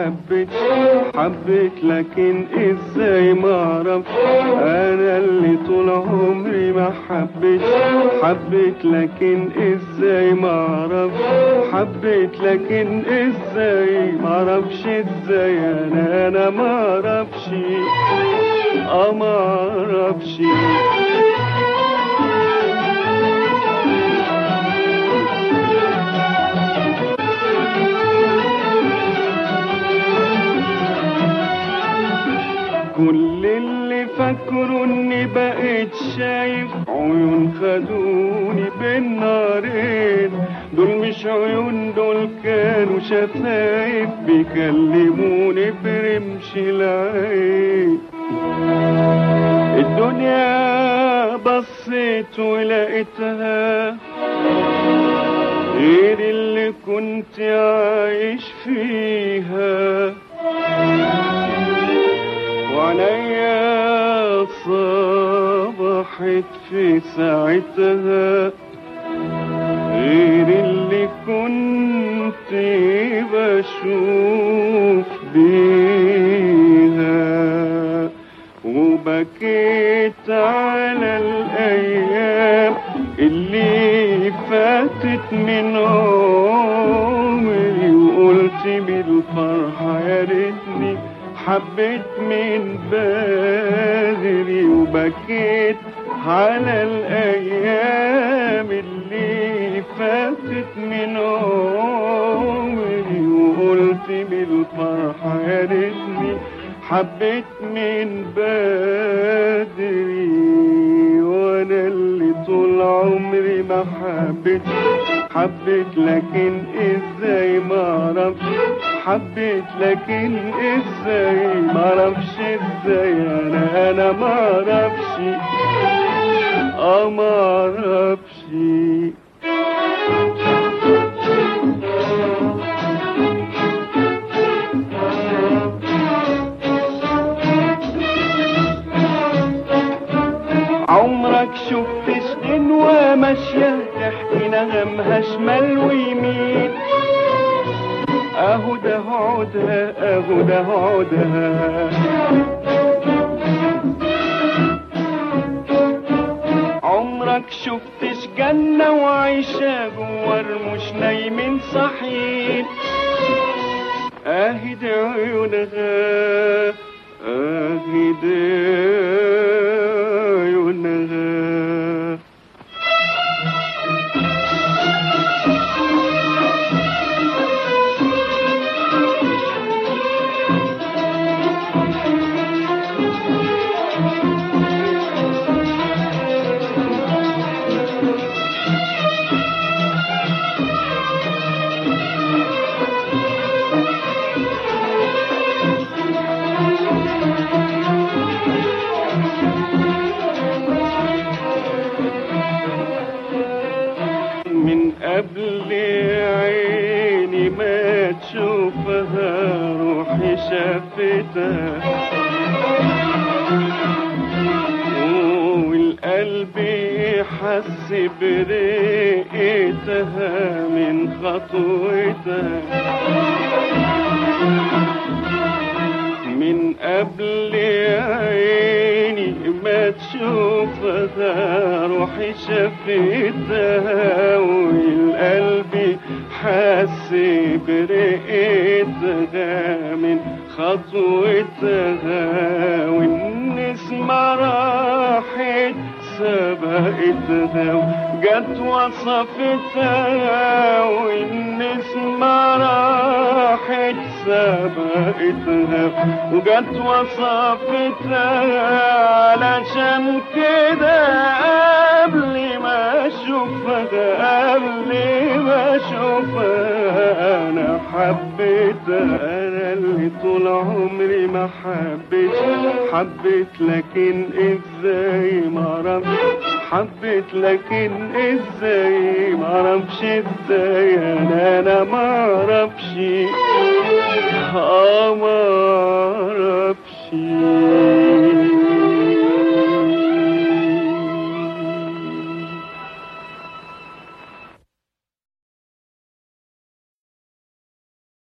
حبيت حبيت لكن ازاي ما اعرف انا اللي طول عمري ما حبيت حبيت لكن ازاي ما اعرف حبيت لكن ازاي ما اعرفش ازاي انا انا ما اعرفش اه ما اعرفش كل اللي فاكره اني بقيت شايف عيون خدوني بين نارين دول مش عيون دول كانوا شفايف بيكلموني برمش العين الدنيا بصيت ولقيتها غير اللي كنت عايش فيها وعليا صبحت في ساعتها غير اللي كنت بشوف بيها وبكيت على الأيام اللي فاتت من عمري وقلت بالفرحة يا ريتني حبيت من بدري وبكيت على الأيام اللي فاتت من عمري وقلت بالفرحة يا ريتني حبيت من بدري وانا اللي طول عمري ما حبيت حبيت لكن ازاي ما اعرفش حبيت لكن ازاي ما اعرفش ازاي انا انا ما اعرفش اه ما اعرفش عمرك شفت غنوة ماشية تحكي نغمها شمال ويمين اهو ده عودها اهو ده عودها عمرك شفتش جنة وعيشة جوار مش نايمين صاحيين اهي ده عيونها اهي ده عيونها من قبل عيني ما تشوفها روحي شافتها والقلب حس برقتها من خطوتها من قبل عيني ما تشوفها روحي شفتها والقلب حس برقتها من خطوتها والنسمة راحت سبقتها وجت وصفتها والنسمة راحت سبقتها وجت وصفتها علشان كده قبل ما اشوفها قبل ما اشوفها انا حبيتها انا اللي طول عمري ما حبيت حبيت لكن ازاي ما اعرفش حبيت لكن ازاي ما اعرفش ازاي انا انا ما اعرفش اه ما اعرفش